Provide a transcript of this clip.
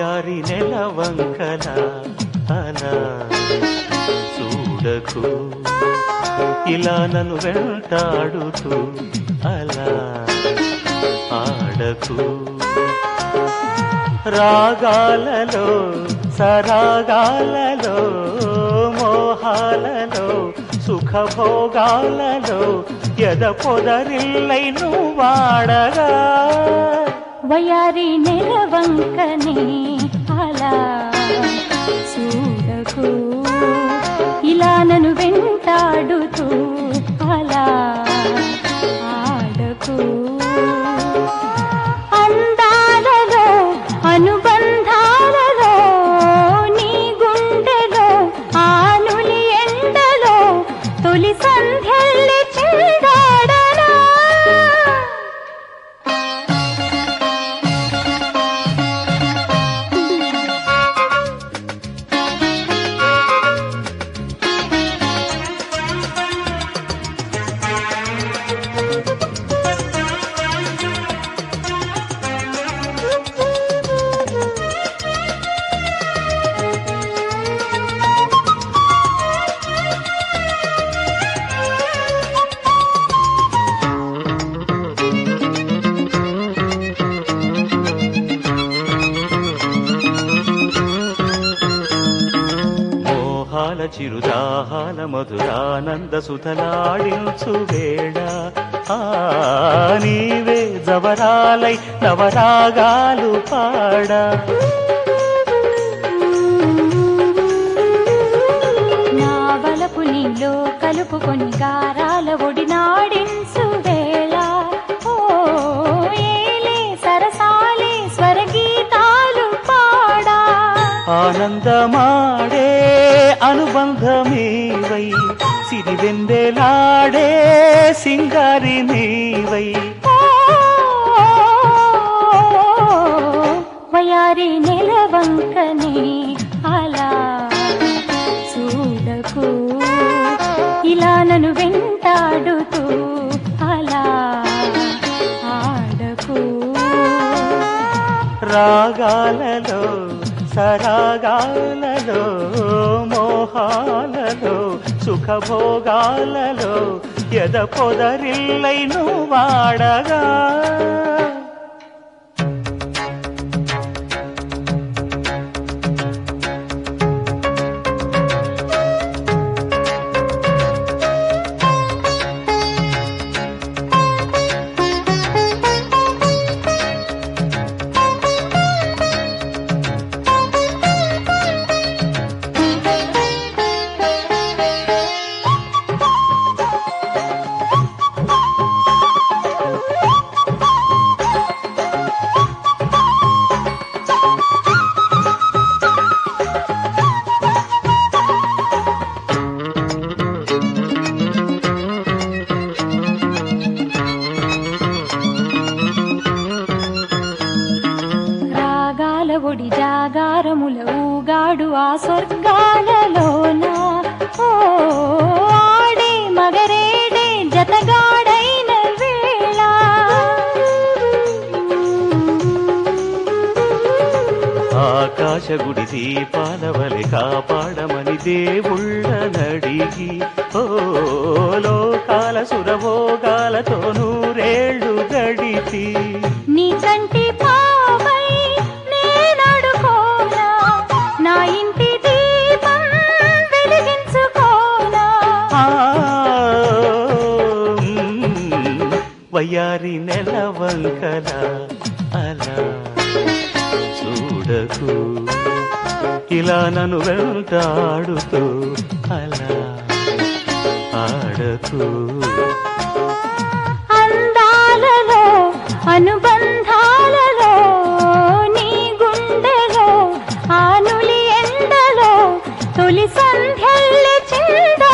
వయారి నెలవంకల అలా చూడకు ఇలా నన్ను వెంటాడుతూ అలా ఆడకు రాగాలలో సరాగాలలో మోహాలలో సుఖభోగాలలో ఎద పొదరిల్లై నువ్వాడగా వయారి నెలవంకనే అలా చూడకు ఇలా నన్ను వెంటాడుతూ అలా ఆడకు అందాలలో అనుబంధాలలో నీ గుండెలో ఆనులి ఎండలో తొలి సంధ్యల్లి చెందాడనా మోహాల చిరుదాహాల మధురానంద సుతలాడించు వేళ ఆ నీవే జవరాలై నవరాగాలు పాడా నా వలపు నీలో కలుపుకొని గారాల ఒడినాడించు వేళ ఓ ఏలే సరసాలే స్వరగీతాలు పాడా ఆనందమాడే అనుబంధమీవై సిరివెందెలాడే సింగారి నీవై ఓ, వయారి నెలవంకనే అలా చూడకు ఇలా నన్ను వెంటాడుతూ అలా ఆడకు రాగాలలో సరాగాలలో మోహాలలో సుఖభోగాలలో ఎద పొదరిల్లై నువ్వాడగా రాగాల ఒడి జాగారముల ఊగాడు ఆ స్వర్గాలలోన ఓ ఆడే మగరేడే జతగాడైన వేళ ఆకాశ గుడి దీపాల వలె కాపాడమని దేవుళ్ళ నడిగి ఓ లోకాల సురభోగాలతో నూరేళ్లు గడిపి నీ కంటి పాపై నేనడుకోనా నా ఇంటి దీపం వెలిగించుకోనా ఆ, మ్, వయ్యారి నెలవంకల అలా చూడకు ఇలా నన్ను వెంటాడుతూ అలా ఆడకు అందాలలో అనుబంధాలలో నీ గుండెలో ఆనులి ఎండలో తొలి సంధ్యల్లి చింద